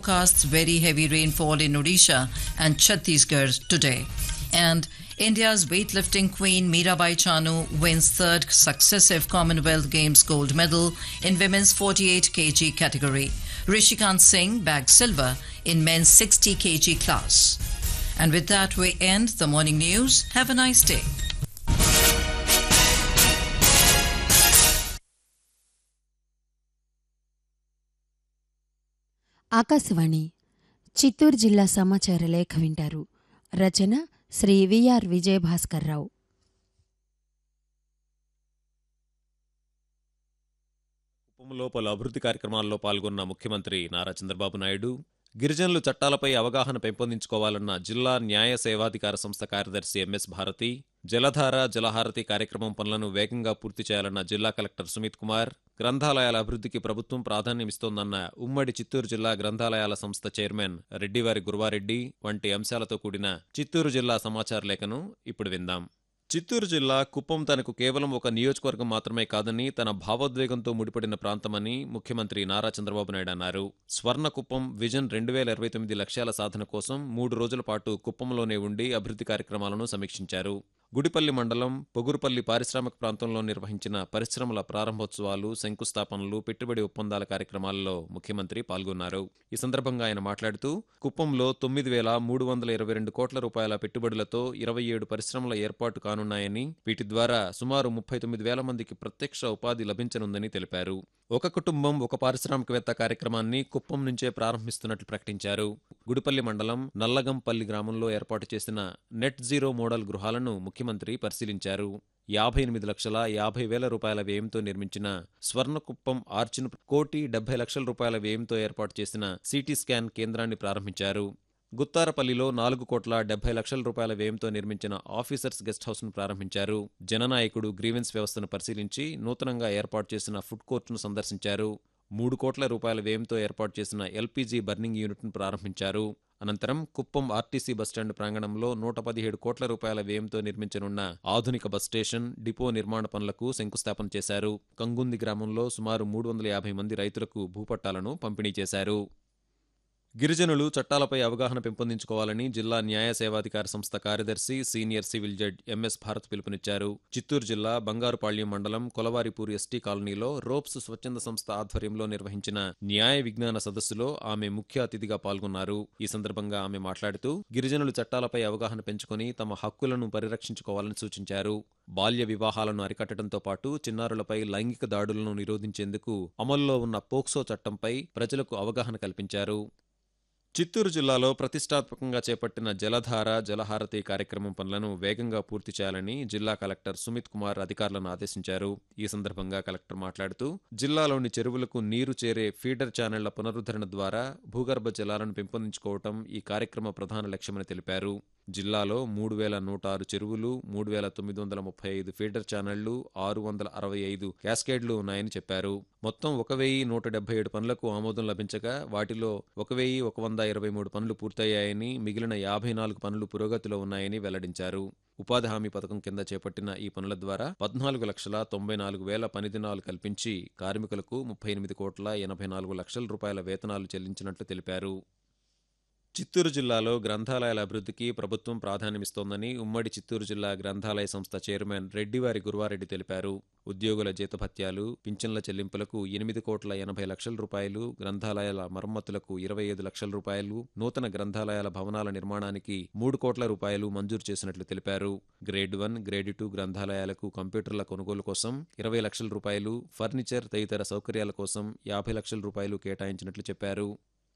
forecasts very heavy rainfall in Odisha and Chhattisgarh today. And India's weightlifting queen Mirabai Chanu wins third successive Commonwealth Games gold medal in women's 48 kg category. Rishikant Singh bagged silver in men's 60 kg class. And with that, we end the morning news. Have a nice day. Akashvani Chittoor జిల్లా సమాచార లేఖ వింటారు రచన Shri VR Vijaya Bhaskar Rao కుప్పంలో పలు అభివృద్ధి కార్యక్రమాల్లో పాల్గొన్న ముఖ్యమంత్రి నారా చంద్రబాబు నాయుడు గిరిజనులు చట్టాలపై అవగాహన పెంపొందించుకోవాలన్న జిల్లా న్యాయ సేవాధికార సంస్థ కార్యదర్శి ఎంఎస్ భారతి జలధార జలహారతి కార్యక్రమం పనులను వేగంగా పూర్తి చేయాలన్న జిల్లా కలెక్టర్ సుమిత్ కుమార్ గ్రంథాలయాల అభివృద్ధికి ప్రభుత్వం ప్రాధాన్యమిస్తోందన్న ఉమ్మడి చిత్తూరు జిల్లా గ్రంథాలయాల సంస్థ చైర్మన్ రెడ్డివారి గురువారెడ్డి వంటి అంశాలతో కూడిన చిత్తూరు జిల్లా సమాచార లేఖను ఇప్పుడు విందాం చిత్తూరు జిల్లా కుప్పం తనకు కేవలం ఒక నియోజకవర్గం మాత్రమే కాదని తన భావోద్వేగంతో ముడిపడిన ప్రాంతమని ముఖ్యమంత్రి నారా చంద్రబాబు నాయుడు అన్నారు స్వర్ణ కుప్పం విజన్ రెండు వేల ఇరవై తొమ్మిది లక్ష్యాల సాధన కోసం మూడు రోజుల పాటు కుప్పంలోనే ఉండి అభివృద్ధి కార్యక్రమాలను సమీక్షించారు గుడిపల్లి మండలం పొగురుపల్లి పారిశ్రామిక ప్రాంతంలో నిర్వహించిన పరిశ్రమల ప్రారంభోత్సవాలు శంకుస్థాపనలు పెట్టుబడి ఒప్పందాల కార్యక్రమాల్లో ముఖ్యమంత్రి పాల్గొన్నారు ఈ సందర్భంగా ఆయన మాట్లాడుతూ కుప్పంలో తొమ్మిది వేల మూడు వందల ఇరవై రెండు కోట్ల రూపాయల పెట్టుబడులతో ఇరవై ఏడు పరిశ్రమల ఏర్పాటు కానున్నాయని వీటి ద్వారా సుమారు ముప్పై తొమ్మిది వేల మందికి ప్రత్యక్ష ఉపాధి లభించనుందని తెలిపారు ఒక కుటుంబం ఒక పారిశ్రామికవేత్త కార్యక్రమాన్ని కుప్పం నుంచే ప్రారంభిస్తున్నట్లు ప్రకటించారు గుడిపల్లి మండలం నల్లగంపల్లి గ్రామంలో ఏర్పాటు చేసిన నెట్ జీరో మోడల్ గృహాలను ముఖ్యమంత్రి పరిశీలించారు యాభై ఎనిమిది లక్షల యాభై వేల రూపాయల వ్యయంతో నిర్మించిన స్వర్ణకుప్పం ఆర్చిను కోటి డెబ్బై లక్షల రూపాయల వ్యయంతో ఏర్పాటు చేసిన సిటీ స్కాన్ కేంద్రాన్ని ప్రారంభించారు గుత్తారపల్లిలో నాలుగు కోట్ల డెబ్బై లక్షల రూపాయల వ్యయంతో నిర్మించిన ఆఫీసర్స్ గెస్ట్ హౌస్ను ప్రారంభించారు జననాయకుడు గ్రీవెన్స్ వ్యవస్థను పరిశీలించి నూతనంగా ఏర్పాటు చేసిన ఫుడ్ కోర్టును సందర్శించారు మూడు కోట్ల రూపాయల వ్యయంతో ఏర్పాటు చేసిన ఎల్పీజీ బర్నింగ్ యూనిట్ను ప్రారంభించారు అనంతరం కుప్పం ఆర్టీసీ బస్టాండ్ ప్రాంగణంలో నూట పదిహేడు కోట్ల రూపాయల వ్యయంతో నిర్మించనున్న ఆధునిక బస్ స్టేషన్ డిపో నిర్మాణ పనులకు శంకుస్థాపన చేశారు కంగుంది గ్రామంలో సుమారు మూడు వందల యాభై మంది రైతులకు భూపట్టాలను పంపిణీ చేశారు గిరిజనులు చట్టాలపై అవగాహన పెంపొందించుకోవాలని జిల్లా న్యాయ సేవాధికార సంస్థ కార్యదర్శి senior civil judge MS Bharat పిలుపునిచ్చారు చిత్తూరు జిల్లా బంగారుపాళ్యం మండలం కొలవారిపూర్ ఎస్టీ కాలనీలో రోప్స్ స్వచ్ఛంద సంస్థ ఆధ్వర్యంలో నిర్వహించిన న్యాయ విజ్ఞాన సదస్సులో ఆమె ముఖ్య అతిథిగా పాల్గొన్నారు ఈ సందర్భంగా ఆమె మాట్లాడుతూ గిరిజనులు చట్టాలపై అవగాహన పెంచుకొని తమ హక్కులను పరిరక్షించుకోవాలని సూచించారు బాల్య వివాహాలను అరికట్టడంతో పాటు చిన్నారులపై లైంగిక దాడులను నిరోధించేందుకు అమల్లో ఉన్న పోక్సో చట్టంపై ప్రజలకు అవగాహన కల్పించారు చిత్తూరు జిల్లాలో ప్రతిష్టాత్మకంగా చేపట్టిన జలధార జలహారతి కార్యక్రమం పనులను వేగంగా పూర్తి చేయాలని జిల్లా కలెక్టర్ సుమిత్ కుమార్ అధికారులను ఆదేశించారు ఈ సందర్భంగా కలెక్టర్ మాట్లాడుతూ జిల్లాలోని చెరువులకు నీరు చేరే ఫీడర్ ఛానళ్ల పునరుద్ధరణ ద్వారా భూగర్భ జలాలను పెంపొందించుకోవటం ఈ కార్యక్రమ ప్రధాన లక్ష్యమని తెలిపారు జిల్లాలో మూడు వేల నూట ఆరు చెరువులు మూడు వేల తొమ్మిది వందల ముప్పై ఐదు ఫీడర్ ఛానళ్లు ఆరు వందల అరవై ఐదు క్యాస్కేడ్లు ఉన్నాయని చెప్పారు మొత్తం ఒక వెయ్యి నూట డెబ్బై ఏడు పనులకు ఆమోదం లభించగా వాటిలో ఒక వెయ్యి ఒక వంద ఇరవై మూడు పనులు పూర్తయ్యాయని మిగిలిన యాభై నాలుగు పనులు పురోగతిలో ఉన్నాయని వెల్లడించారు ఉపాధి హామీ పథకం కింద చేపట్టిన ఈ పనుల ద్వారా పద్నాలుగు లక్షల తొంభై నాలుగు వేల పని దినాలు కల్పించి కార్మికులకు ముప్పై ఎనిమిది కోట్ల ఎనభై నాలుగు లక్షల రూపాయల వేతనాలు చెల్లించినట్లు తెలిపారు చిత్తూరు జిల్లాలో గ్రంథాలయాల అభివృద్ధికి ప్రభుత్వం ప్రాధాన్యమిస్తోందని ఉమ్మడి చిత్తూరు జిల్లా గ్రంథాలయ సంస్థ చైర్మన్ రెడ్డివారి గురువారెడ్డి తెలిపారు ఉద్యోగుల జీతభత్యాలు పింఛన్ల చెల్లింపులకు ఎనిమిది కోట్ల ఎనభై లక్షల రూపాయలు గ్రంథాలయాల మరమ్మతులకు ఇరవై ఐదు లక్షల రూపాయలు నూతన గ్రంథాలయాల భవనాల నిర్మాణానికి మూడు కోట్ల రూపాయలు మంజూరు చేసినట్లు తెలిపారు గ్రేడ్ వన్ గ్రేడ్ టూ గ్రంథాలయాలకు కంప్యూటర్ల కొనుగోలు కోసం ఇరవై లక్షల రూపాయలు ఫర్నిచర్ తదితర సౌకర్యాల కోసం యాభై లక్షల రూపాయలు కేటాయించినట్లు చెప్పారు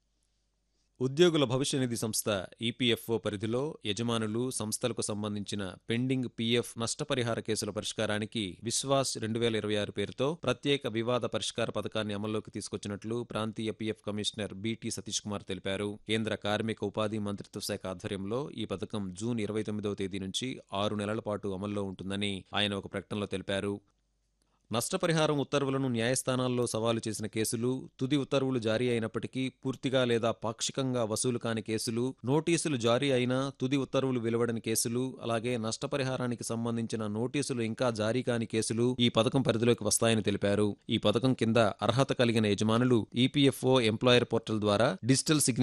ఉద్యోగుల భవిష్య నిధి సంస్థ ఈపీఎఫ్ఓ పరిధిలో యజమానులు సంస్థలకు సంబంధించిన పెండింగ్ పీఎఫ్ నష్టపరిహార కేసుల పరిష్కారానికి విశ్వాస్ రెండు వేల ఇరవై ఆరు పేరుతో ప్రత్యేక వివాద పరిష్కార పథకాన్ని అమల్లోకి తీసుకొచ్చినట్లు ప్రాంతీయ PF commissioner BT Satish Kumar తెలిపారు కేంద్ర కార్మిక ఉపాధి మంత్రిత్వ శాఖ ఆధ్వర్యంలో ఈ పథకం జూన్ ఇరవై తొమ్మిదవ తేదీ నుంచి ఆరు నెలల పాటు అమల్లో ఉంటుందని ఆయన ఒక ప్రకటనలో తెలిపారు నష్టపరిహారం ఉత్తర్వులను న్యాయస్థానాల్లో సవాలు చేసిన కేసులు తుది ఉత్తర్వులు జారీ అయినప్పటికీ పూర్తిగా లేదా పాక్షికంగా వసూలు కాని కేసులు నోటీసులు జారీ అయినా తుది ఉత్తర్వులు వెలువడని కేసులు అలాగే నష్టపరిహారానికి సంబంధించిన నోటీసులు ఇంకా జారీ కాని కేసులు ఈ పథకం పరిధిలోకి వస్తాయని తెలిపారు ఈ పథకం కింద అర్హత కలిగిన యజమానులు ఈపీఎఫ్ఓ ఎంప్లాయర్ పోర్టల్ ద్వారా డిజిటల్ సిగ్నేచర్